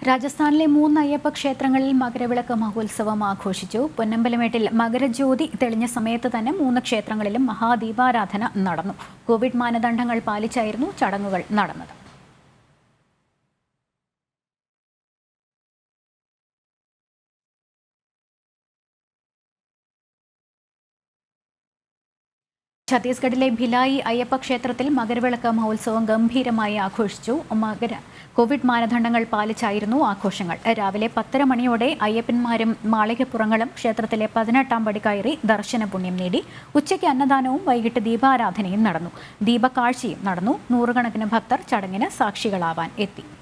രാജസ്ഥാനിലെ മൂന്ന് അയ്യപ്പ ക്ഷേത്രങ്ങളിൽ മകരവിളക്ക് മഹോത്സവം ആഘോഷിച്ചു പൊന്നമ്പലമേട്ടിൽ മകരജ്യോതി തെളിഞ്ഞ സമയത്ത് തന്നെ മൂന്ന് ക്ഷേത്രങ്ങളിലും മഹാദീപാരാധന നടന്നു കോവിഡ് മാനദണ്ഡങ്ങൾ പാലിച്ചായിരുന്നു ചടങ്ങുകൾ നടന്നത് ഛത്തീസ്ഗഡിലെ ഭിലായി അയ്യപ്പ ക്ഷേത്രത്തിൽ മകരവിളക്ക് മഹോത്സവം ഗംഭീരമായി ആഘോഷിച്ചു മകര കോവിഡ് മാനദണ്ഡങ്ങൾ പാലിച്ചായിരുന്നു ആഘോഷങ്ങൾ രാവിലെ പത്തര മണിയോടെ അയ്യപ്പന്മാരും മാളികപ്പുറങ്ങളും ക്ഷേത്രത്തിലെ പതിനെട്ടാം പടി കയറി ദർശന പുണ്യം നേടി ഉച്ചയ്ക്ക് അന്നദാനവും വൈകിട്ട് ദീപാരാധനയും നടന്നു ദീപക്കാഴ്ചയും നടന്നു നൂറുകണക്കിന് ഭക്തർ ചടങ്ങിന് സാക്ഷികളാവാൻ എത്തി